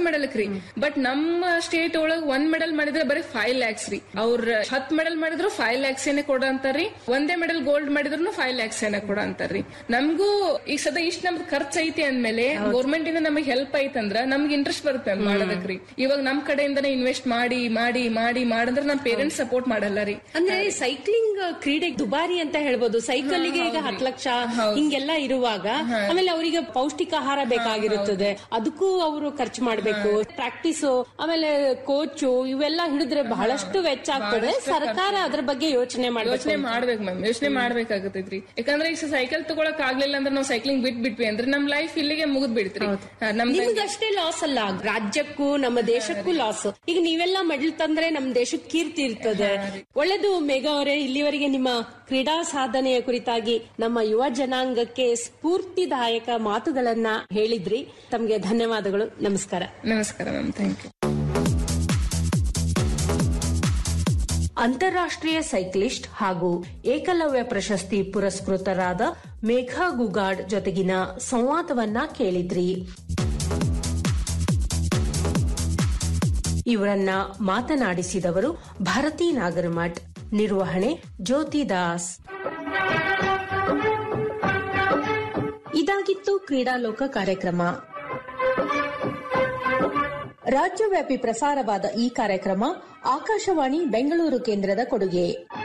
medal ರೀ but ನಮ್ಮ state ಒಳಗ್ ಒಂದ್ ಮೆಡಲ್ ಮಾಡಿದ್ರೆ ಬರೀ ಫೈವ್ ಲ್ಯಾಕ್ಸ್ ರೀ ಅವ್ರ ಹತ್ ಮೆಡಲ್ ಮಾಡಿದ್ರು ಫೈವ್ ಲ್ಯಾಕ್ಸ್ ಏನೇ ಕೊಡ ಅಂತಾರ್ರಿ ಒಂದೇ ಮೆಡಲ್ ಗೋಲ್ಡ್ ಮಾಡಿದ್ರು ಫೈವ್ ಲ್ಯಾಕ್ಸ್ ಏನೇ ಕೊಡ ಅಂತಾರ್ರಿ ನಮಗೂ ಈಗ ಸದಾ ಇಷ್ಟ ನಮ್ದು ಖರ್ಚು ಐತಿ ಅಂದ್ಮೇಲೆ ಗೌರ್ಮೆಂಟ್ ಇಂದ ನಮಗೆ ಹೆಲ್ಪ್ ಐತಂದ್ರ ನಮ್ಗೆ ಇಂಟ್ರೆಸ್ಟ್ ಬರುತ್ತೆ ಮಾಡೋದಕ್ರಿ ಇವಾಗ ನಮ್ ಕಡೆಯಿಂದನೇ ಇನ್ವೆಸ್ಟ್ ಮಾಡಿ ಮಾಡಿ ಮಾಡಿ ಮಾಡಂದ್ರ ನಮ್ ಪೇರೆಂಟ್ಸ್ ಸಪೋರ್ಟ್ ಮಾಡಲ್ಲ ರೀ ಅಂದ್ರೆ ಸೈಕ್ಲಿಂಗ್ ಕ್ರೀಡೆ ದುಬಾರಿ ಅಂತ ಹೇಳ್ಬೋದು ಸೈಕಲ್ಗೆ ಈಗ ಹತ್ತು ಲಕ್ಷ ಹಿಂಗೆಲ್ಲ ಇರುವಾಗ ಆಮೇಲೆ ಅವರಿಗೆ ಪೌಷ್ಟಿಕ ಆಹಾರ ಬೇಕಾಗಿರುತ್ತದೆ ಅದಕ್ಕೂ ಅವರು ಖರ್ಚು ಮಾಡ್ಬೇಕು ಪ್ರಾಕ್ಟೀಸ್ ಆಮೇಲೆ ಕೋಚು ಇವೆಲ್ಲ ಹಿಡಿದ್ರೆ ಬಹಳಷ್ಟು ವೆಚ್ಚ ಆಗ್ತದೆ ಸರ್ಕಾರ ಅದ್ರ ಬಗ್ಗೆ ಯೋಚನೆ ಮಾಡ್ಬೇಕು ಯೋಚನೆ ಮಾಡ್ಬೇಕು ಮ್ಯಾಮ್ ಯೋಚನೆ ಮಾಡ್ಬೇಕಾಗತೈತ್ರಿ ಯಾಕಂದ್ರೆ ಈಗ ಸೈಕಲ್ ತಗೊಳಕ್ ಆಗ್ಲಿಲ್ಲ ಅಂದ್ರೆ ನಾವು ಸೈಕ್ಲಿಂಗ್ ಬಿಟ್ ಬಿಟ್ವಿ ಅಂದ್ರೆ ನಮ್ ಲೈಫ್ ಇಲ್ಲಿಗೆ ಮುಗಿದ್ ಬಿಡ್ತ್ರಿ ನಮ್ದು ನಿಮ್ಗಷ್ಟೇ ಲಾಸ್ ಅಲ್ಲ ರಾಜ್ಯಕ್ಕೂ ನಮ್ಮ ದೇಶಕ್ಕೂ ಲಾಸ್ ಈಗ ನೀವೆಲ್ಲ ಮೆಡಲ್ ತಂದ್ರೆ ನಮ್ ದೇಶಕ್ಕೆ ಕೀರ್ತಿ ಇರ್ತದೆ ಒಳ್ಳೇದು ಮೇಘ ಅವರೇ ಇಲ್ಲಿವರೆಗೆ ನಿಮ್ಮ ಕ್ರೀಡಾ ಸಾಧನೆಯ ಕುರಿತಾಗಿ ನಮ್ಮ ಯುವ ಜನಾಂಗಕ್ಕೆ ಸ್ಫೂರ್ತಿದಾಯಕ ಮಾತುಗಳನ್ನ ಹೇಳಿದ್ರಿ ತಮ್ಗೆ ಧನ್ಯವಾದಗಳು ನಮಸ್ಕಾರ ನಮಸ್ಕಾರ ಮ್ಯಾಮ್ ಥ್ಯಾಂಕ್ ಯು ಅಂತಾರಾಷ್ಟ್ರೀಯ ಸೈಕ್ಲಿಸ್ಟ್ ಹಾಗೂ ಏಕಲವ್ಯ ಪ್ರಶಸ್ತಿ ಪುರಸ್ಕೃತರಾದ ಮೇಘಾ ಗುಗಾಡ್ ಜೊತೆಗಿನ ಸಂವಾದವನ್ನ ಕೇಳಿದ್ರಿ ಇವರನ್ನ ಮಾತನಾಡಿಸಿದವರು ಭಾರತಿ ನಾಗರಮಠ್ ನಿರ್ವಹಣೆ ಜ್ಯೋತಿ ದಾಸ್ ಇದಾಗಿತ್ತು ಕ್ರೀಡಾಲೋಕ ಕಾರ್ಯಕ್ರಮ ರಾಜ್ಯವ್ಯಾಪಿ ಪ್ರಸಾರವಾದ ಈ ಕಾರ್ಯಕ್ರಮ ಆಕಾಶವಾಣಿ ಬೆಂಗಳೂರು ಕೇಂದ್ರದ ಕೊಡುಗೆ